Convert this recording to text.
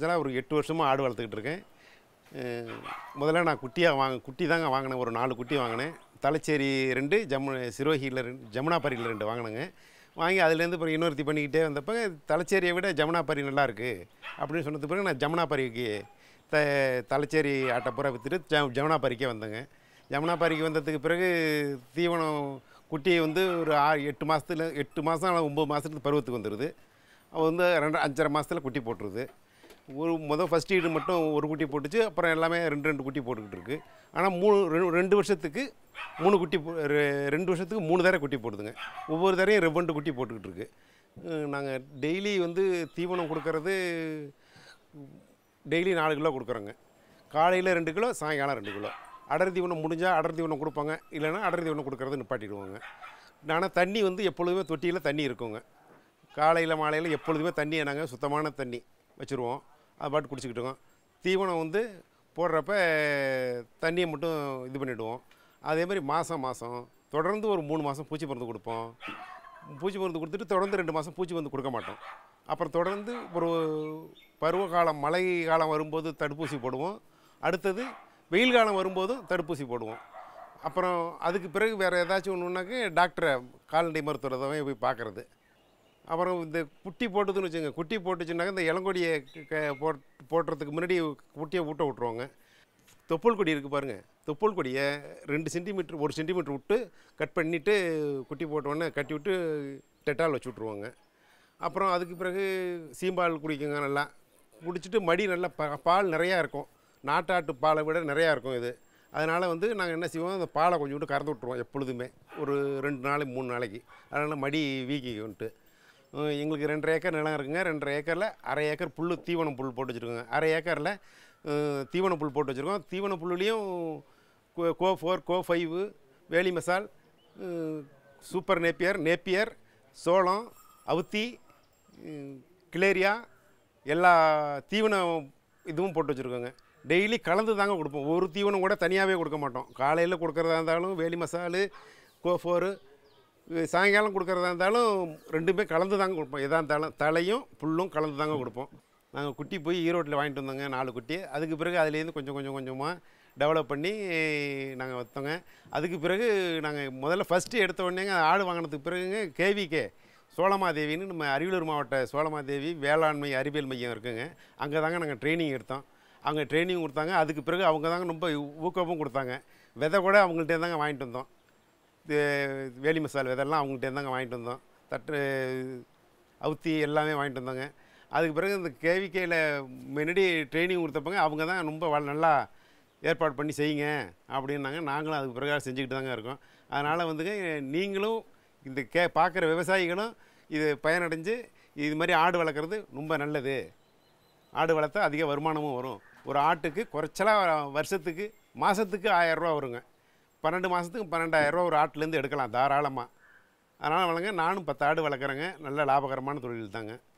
குறைஞ்சலாம் ஒரு எட்டு வருஷமாக ஆடு வளர்த்துக்கிட்டு இருக்கேன் அஹ் முதல்ல நான் குட்டியாக வாங்க குட்டி தாங்க வாங்கினேன் ஒரு நாலு குட்டி வாங்கினேன் தலைச்சேரி ரெண்டு ஜம்மு சிரோஹியில் ரெண்டு ஜமுனாபாரியில் ரெண்டு வாங்கினேங்க வாங்கி அதுலேருந்து அப்புறம் இன்னொருத்தி பண்ணிக்கிட்டே வந்தப்போ தலைச்சேரியை விட ஜமுனாபாரி நல்லா இருக்குது அப்படின்னு சொன்னது பிறகு நான் ஜமுனாபாரிக்கு த தலைச்சேரி ஆட்டை பூரா விற்றுட்டு ஜ ஜமுனாபாரிக்கே வந்தேங்க ஜமுனாபாரிக்கு வந்ததுக்கு பிறகு தீவனம் குட்டி வந்து ஒரு ஆறு எட்டு மாதத்துல எட்டு மாதம் அல்லது ஒம்பது மாதத்துக்கு பருவத்துக்கு வந்துடுது அவள் வந்து ரெண்டு அஞ்சரை மாதத்தில் குட்டி போட்டுருது ஒரு மொதல் ஃபஸ்ட் ஈடு மட்டும் ஒரு குட்டி போட்டுச்சு அப்புறம் எல்லாமே ரெண்டு ரெண்டு குட்டி போட்டுக்கிட்டு இருக்கு ஆனால் மூணு ரெண்டு- ரெண்டு வருஷத்துக்கு மூணு குட்டி போ- ரெ- ரெண்டு வருஷத்துக்கு மூணு தடவை குட்டி போடுதுங்க ஒவ்வொரு தரையும் ரெண்டு குட்டி போட்டுக்கிட்டு இருக்கு நாங்கள் டெய்லி வந்து தீவனம் கொடுக்கறது டெய்லி நாலு கிலோ கொடுக்குறோங்க காலையில் ரெண்டு கிலோ சாயங்காலம் ரெண்டு கிலோ அடர் தீவனம் முடிஞ்சால் அடர் தீவனம் கொடுப்பாங்க இல்லைன்னா அடர் தீவனம் கொடுக்கறது நிப்பாட்டிடுவாங்க ஆனால் தண்ணி வந்து எப்பொழுதுமே தொட்டியில் தண்ணி இருக்குங்க காலையில் மாலையில் எப்பொழுதுமே தண்ணியை நாங்கள் சுத்தமான தண்ணி வச்சுருவோம் அது பாட்டு குடிச்சிக்கிட்டோம் தீவனம் வந்து போடுறப்ப தண்ணியை மட்டும் இது பண்ணிவிடுவோம் அதே மாதிரி மாதம் மாதம் தொடர்ந்து ஒரு மூணு மாதம் பூச்சி மருந்து கொடுப்போம் பூச்சி மருந்து கொடுத்துட்டு தொடர்ந்து ரெண்டு மாதம் பூச்சி மருந்து கொடுக்க மாட்டோம் அப்புறம் தொடர்ந்து ஒரு பருவ காலம் மழை காலம் வரும்போது தடுப்பூசி போடுவோம் அடுத்தது வெயில் காலம் வரும்போதும் தடுப்பூசி போடுவோம் அப்புறம் அதுக்கு பிறகு வேறு ஏதாச்சும் ஒன்றுனாக்க டாக்டரை கால்நடை மருத்துவரை தான் போய் பார்க்குறது அப்புறம் இந்த குட்டி போட்டதுன்னு வச்சுங்க குட்டி போட்டுச்சுனாக்க இந்த இளங்கொடியை க- க- போட் போட்டுறதுக்கு முன்னாடி குட்டியை ஊட்ட விட்ருவாங்க தொப்புள் கொடி இருக்குது பாருங்கள் தொப்புள் கொடியை ரெண்டு சென்டிமீட்டர் ஒரு சென்டிமீட்டர் விட்டு கட் பண்ணிவிட்டு குட்டி போட்டோடனே கட்டி விட்டு டெட்டால் வச்சு விட்ருவாங்க அப்புறம் அதுக்கு பிறகு சீம்பால் குடிக்குங்க நல்லா குடிச்சிட்டு மடி நல்லா பா பால் நிறையா இருக்கும் நாட்டாட்டு பாலை விட நிறையா இருக்கும் இது அதனால் வந்து நாங்கள் என்ன செய்வோம் அந்த பாலை கொஞ்சம் விட்டு கறந்து விட்ருவோம் எப்பொழுதுமே ஒரு ரெண்டு நாளைக்கு மூணு நாளைக்கு அதனால் மடி வீக்கிக்கின்ட்டு அஹ் எங்களுக்கு ரெண்டரை ஏக்கர் நிலம் இருக்குங்க ரெண்டரை ஏக்கரில் அரை ஏக்கர் புல் தீவனம் புல் போட்டு வச்சுருக்கோங்க அரை ஏக்கரில் தீவன புல் போட்டு வச்சுருக்கோம் தீவன புல்லுலேயும் கோ- கோ ஃபோர் கோ ஃபைவு வேலி மசால் அஹ் சூப்பர் நேப்பியர் நேப்பியர் சோளம் அவுத்தி உம், கிளேரியா எல்லா தீவன இதுவும் போட்டு வச்சுருக்கோங்க டெய்லி கலந்து தாங்க கொடுப்போம் ஒரு தீவனம் கூட தனியாகவே கொடுக்க மாட்டோம் காலையில் கொடுக்குறதா இருந்தாலும் வேலி மசாலு கோ ஃபோரு சாயங்காலம் கொடுக்குறதா இருந்தாலும் ரெண்டுமே கலந்து தாங்க கொடுப்போம் எதாக இருந்தாலும் தலையும் புல்லும் கலந்து தாங்க கொடுப்போம் நாங்கள் குட்டி போய் ஈரோட்டில் வாங்கிட்டு வந்தோங்க நாலு குட்டி அதுக்கு பிறகு அதுலேருந்து கொஞ்சம் கொஞ்சம் கொஞ்சமாக டெவலப் பண்ணி நாங்கள் வைத்தோங்க அதுக்கு பிறகு நாங்கள் முதல்ல ஃபஸ்ட்டு எடுத்த உடனேங்க ஆடு வாங்கினதுக்கு பிறகுங்க கேவிகே சோழமாதேவின்னு நம்ம அரியலூர் மாவட்ட சோழமாதேவி வேளாண்மை அறிவியல் மையம் இருக்குங்க அங்கே தாங்க நாங்கள் ட்ரைனிங் எடுத்தோம் அங்கே ட்ரைனிங் கொடுத்தாங்க அதுக்கு பிறகு அவங்க தாங்க ரொம்ப ஊக்கமும் கொடுத்தாங்க விதை கூட அவங்கள்ட்ட தாங்க வாங்கிட்டு வந்தோம் இது வேலி மசால் விதெல்லாம் அவங்கள்ட்ட தாங்க வாங்கிட்டு வந்தோம் தட்டு அவுத்தி எல்லாமே வாங்கிட்டு வந்தோங்க அதுக்கு பிறகு இந்த கேவிக்கையில் முன்னாடி ட்ரைனிங் கொடுத்தப்பங்க அவங்க தான் ரொம்ப வ- நல்லா ஏற்பாடு பண்ணி செய்யுங்க அப்படின்னாங்க நாங்களும் அதுக்கு பிறகு செஞ்சுக்கிட்டு தாங்க இருக்கோம் அதனால் வந்துங்க நீங்களும் இந்த கே பார்க்குற விவசாயிகளும் இது பயனடைஞ்சு இது மாதிரி ஆடு வளர்க்குறது ரொம்ப நல்லது ஆடு வளர்த்தா அதிக வருமானமும் வரும் ஒரு ஆட்டுக்கு குறைச்சலாக வருஷத்துக்கு மாதத்துக்கு ஆயரூவா வருங்க பன்னெண்டு மாதத்துக்கு பன்னெண்டாயிரரூவா ஒரு ஆட்டுலேருந்து எடுக்கலாம் தாராளமாக அதனால் வளங்க நானும் பத்து ஆடு வளர்க்குறேங்க நல்ல லாபகரமான தொழில் தாங்க